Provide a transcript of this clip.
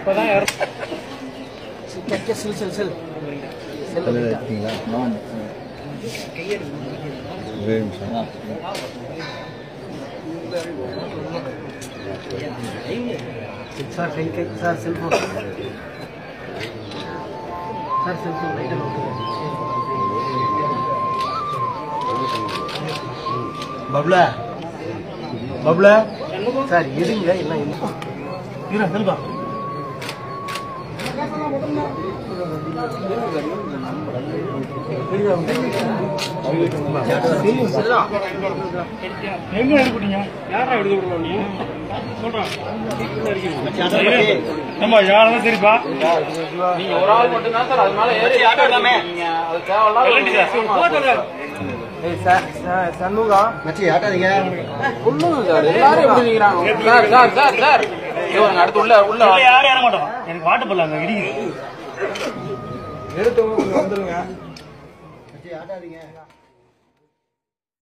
இப்பதான் யாரும் செல் செல் செல் தலையில் இருக்கீங்களா ஒரே நிமிஷம் சார் கை கை சார் செல்ஃபோன் சார் செல்ஃபோன் லைட்டில் பப்ளா பப்ளா சார் இருங்க எல்லாம் இரு செல்வா எங்க எடுப்பீங்க யாரா எடுத்து விடுறோம் நீ சொல்றான் நம்ம யாரும் சரிப்பா நீங்க ஒரு ஆள் மட்டும் தான் சார் அது மேல ஏறி ஆட்டலாமே அது தேவையில்லாத ஏய் சார் சார் சண்முகா மச்சி ஆட்டாதீங்க சொல்லுங்க சார் எல்லாரும் எப்படி நிக்கிறாங்க சார் சார் சார் சார் இவங்க அடுத்து உள்ள உள்ள இல்ல, யாரும் ஏற மாட்டோம் எனக்கு வாட்டு போடலாம் இடிக்குது மச்சி ஆட்டாதீங்க